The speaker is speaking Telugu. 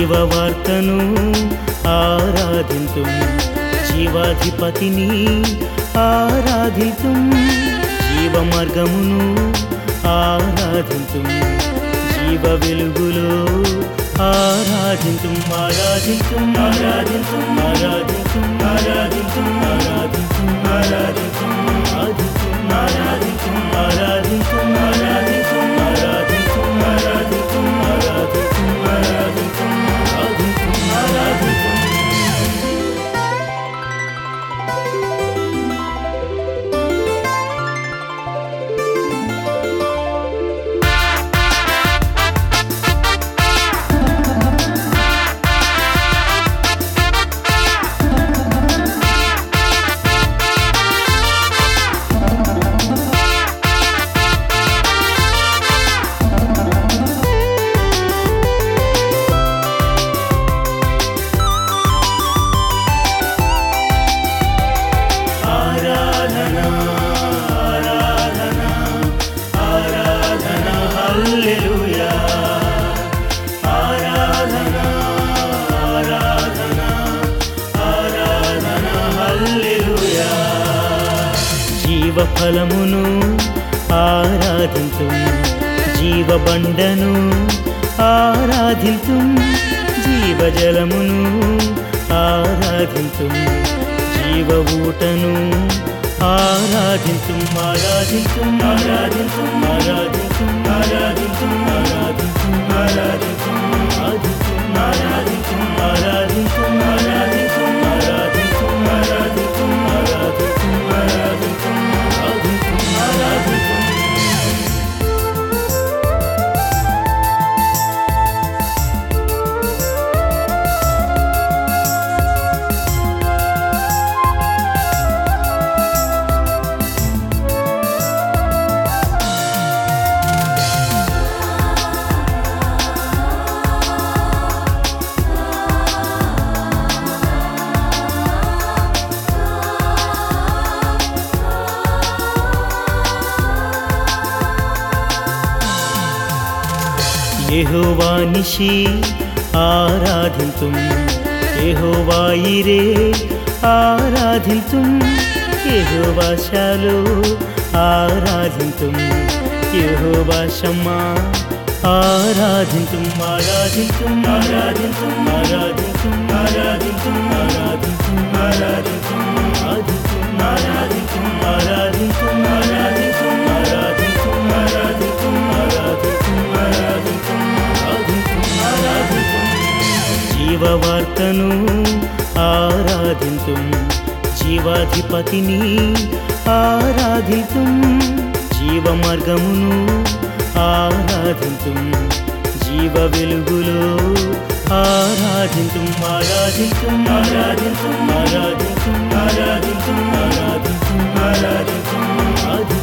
జీవవార్తను ఆరాధింతుం జీవాధిపతిని ఆరాధితుం జీవ మార్గమును ఆరాధింతుం జీవ వెలుగులో ఆరాధింతుం ఆరాధింతుం ఆరాధింతుం ఆరాధింతుం ఆరాధింతుం ఆరాధింతుం ఆరాధింతుం ఆరాధింతుం ఆరాధింతుం ఆరాధింతుం ఆరాధింతుం ఆరాధింతుం ఆరాధింతుం ఆరాధింతుం ఆరాధింతుం ఆరాధింతుం ఆరాధింతుం ఆరాధన ఆరాధన ఆరాధన హల్లెలూయా ఆరాధన ఆరాధన ఆరాధన హల్లెలూయా జీవ ఫలమును ఆరాధింతు జీవ బండను ఆరాధింతు జీవజలమును ఆరాధింతు జీవ ఊటను ఆరాధింతు ఆరాధింతు ఆరాధింతు ఆరాధింతు ఆరాధింతు ఆరాధింతు ఆరాధింతు ఆరాధింతు ఆరాధింతు ఆరాధింతు ఆరాధింతు ఆరాధింతు ఆరాధింతు ఆరాధింతు ఆరాధింతు ఆరాధింతు ఆరాధింతు యెహోవానిషి ఆరాధింతుం యెహోవాయిరే ఆరాధింతుం యెహోవాశాలు ఆరాధింతుం యెహోవా షమ్మా ఆరాధింతుం ఆరాధింతుం ఆరాధింతుం ఆరాధింతుం ఆరాధింతుం ఆరాధింతుం ఆరాధింతుం ఆరాధింతుం ఆరాధింతుం ఆరాధింతుం ఆరాధింతుం ఆరాధింతుం ఆరాధింతుం ఆరాధింతుం ఆరాధింతుం ఆరాధింతుం ఆరాధింతుం జీవవార్తను ఆరాధింతుం జీవాధిపతిని ఆరాధితుం జీవ మార్గమును ఆరాధితుం జీవ వెలుగులో ఆరాధితుం ఆరాధితుం ఆరాధితుం ఆరాధితుం ఆరాధితుం ఆరాధితుం ఆరాధితుం ఆరాధితుం